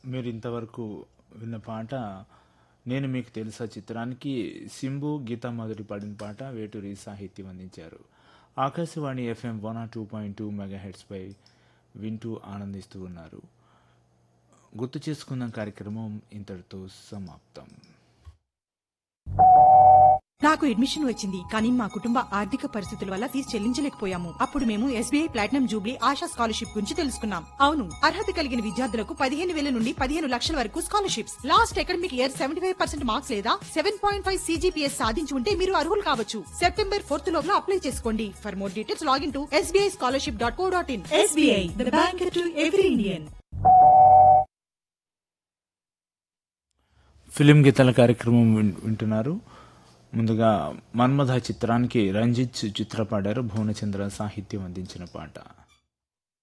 మీరు ఇంతవరకు విన్న పాట నేను మీకు తెలుసా చిత్రానికి సింబు గీతా మాధురి పాడిన పాట వేటూరి సాహిత్యం అందించారు Akashvani FM one R two point two mega హెడ్స్పై వింటూ ఆనందిస్తూ ఉన్నారు గుర్తు చేసుకుందాం కార్యక్రమం ఇంతటితో సమాప్తం నాకు అడ్మిషన్ వచ్చింది కానీ మా కుటుంబ ఆర్థిక పరిస్థితుల వల్ల ఫీజు చెల్లించలేకపోయాము అప్పుడు మేము SBI platinum jubilee Asha scholarship గురించి తెలుసుకున్నాం అవును అర్హత కలిగిన విద్యార్థులకు పదిహేను వేల నుండి పదిహేను లక్షల వరకు scholarships last academic year seventy five percent marks లేదా సెవెన్ పాయింట్ ఫైవ్ సీజీపీఎస్ సాధించి ఉంటే మీరు అర్హులు కావచ్చు సెప్టెంబర్ ఫోర్త్ లోపల అప్లై చేసుకోండి for more details login to SBI scholarship dot co dot in SBI the bank to every Indian film గీతాల కార్యక్రమం విన్- వింటున్నారు ముందుగా మన్మథ చిత్రానికి రంజిత్ చిత్ర పాడారు భువనచంద్ర సాహిత్యం అందించిన పాట